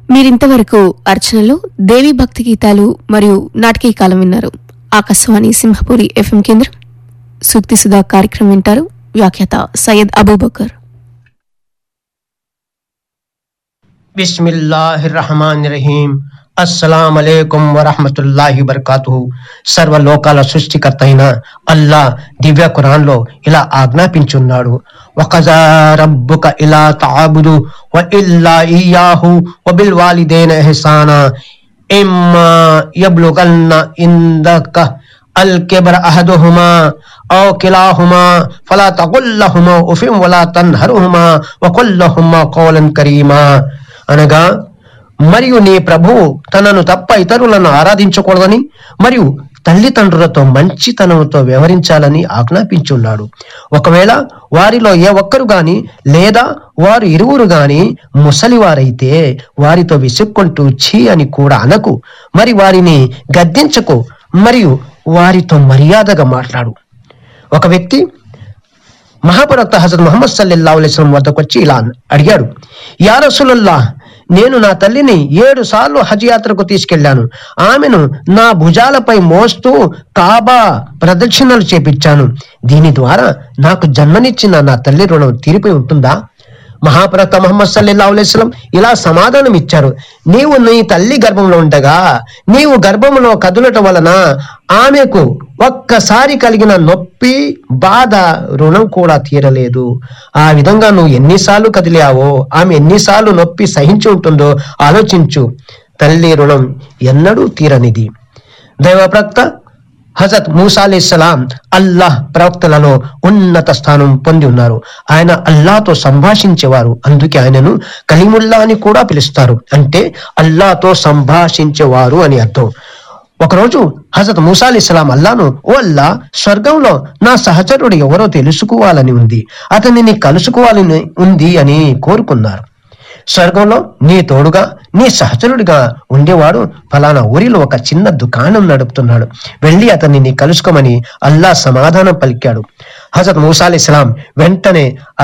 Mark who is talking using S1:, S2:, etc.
S1: మీరింతవరకు అర్చనలో దేవి భక్తి గీతాలు మరియు నాటకీయ కాలం విన్నారు ఆకాశవాణి సింహపురి ఎఫ్ఎం కేంద్రం సూక్తి సుధా కార్యక్రమం వింటారు వ్యాఖ్యాత సయ్యద్ అబూబకర్
S2: బిస్మిల్లాహిర్రహమానిర్రహీం అస్సలాం అలైకుం వరహమతుల్లాహి బర్కాతుహు సర్వలోకాల సృష్టికర్త అయిన అల్లా దివ్య ఖురాన్లో ఇలా ఆజ్ఞాపించున్నాడు వకజా రబ్బుక ఇలా తాబుదు వ ఇల్లా ఇయాహు వ బిల్ వాలిదైన ఇహసానా ఇమ్మా యబ్లుగన్న ఇందక అల్ కిబర్ అహదుహుమా أو كلاهما فلا تقل لهما أف ولا تنهرهما وقل لهما قولا كريما అనగా మరియు నీ ప్రభువు తనను తప్ప ఇతరులను ఆరాధించకూడదని మరియు తల్లిదండ్రులతో మంచితనంతో వ్యవహరించాలని ఆజ్ఞాపించున్నాడు ఒకవేళ వారిలో ఏ ఒక్కరు గాని లేదా వారు ఇరువురు గాని ముసలివారైతే వారితో విసుక్కుంటూ ఛీ అని కూడా అనకు మరి వారిని గద్దించకు మరియు వారితో మర్యాదగా మాట్లాడు ఒక వ్యక్తి మహాప్రవక్త హజరత్ ముహమ్మద్ సల్లల్లా అలైస్లం వద్దకు వచ్చి ఇలా అడిగాడు యా రసూలల్లా నేను నా తల్లిని ఏడు సార్లు హజ్ యాత్రకు తీసుకెళ్లాను ఆమెను నా భుజాలపై మోస్తూ కాబా ప్రదక్షిణలు చేపించాను దీని ద్వారా నాకు జన్మనిచ్చిన నా తల్లి రుణం తీరిపోయి ఉంటుందా మహాప్రవక్త మహమ్మద్ సల్లల్లా అలైస్లం ఇలా సమాధానం ఇచ్చారు నీవు నీ తల్లి గర్భంలో ఉండగా నీవు గర్భంలో కదులటం వలన ఆమెకు ఒక్కసారి కలిగిన నొప్పి బాధ రుణం కూడా తీరలేదు ఆ విధంగా నువ్వు ఎన్నిసార్లు కదిలావో ఆమె ఎన్నిసార్లు నొప్పి సహించి ఉంటుందో ఆలోచించు తల్లి రుణం ఎన్నడూ తీరనిది దైవప్రక్త హజరత్ మూసా అలీస్లాం అల్లాహ్ ప్రవక్తలలో ఉన్నత స్థానం పొంది ఉన్నారు ఆయన అల్లాతో సంభాషించేవారు అందుకే ఆయనను కలీముల్లా అని కూడా పిలుస్తారు అంటే అల్లాతో సంభాషించేవారు అని అర్థం ఒకరోజు హజరత్ మూసా అలీస్లాం అల్లాను ఓ అల్లా స్వర్గంలో నా సహచరుడు ఎవరో తెలుసుకోవాలని ఉంది అతనిని కలుసుకోవాలని ఉంది అని కోరుకున్నారు స్వర్గంలో నీ తోడుగా నీ సహచరుడిగా ఉండేవాడు ఫలానా ఊరిలో ఒక చిన్న దుకాణం నడుపుతున్నాడు వెళ్ళి అతన్ని నీ కలుసుకోమని అల్లా సమాధానం పలికాడు హజరత్ మూసా అలీస్లాం వెంటనే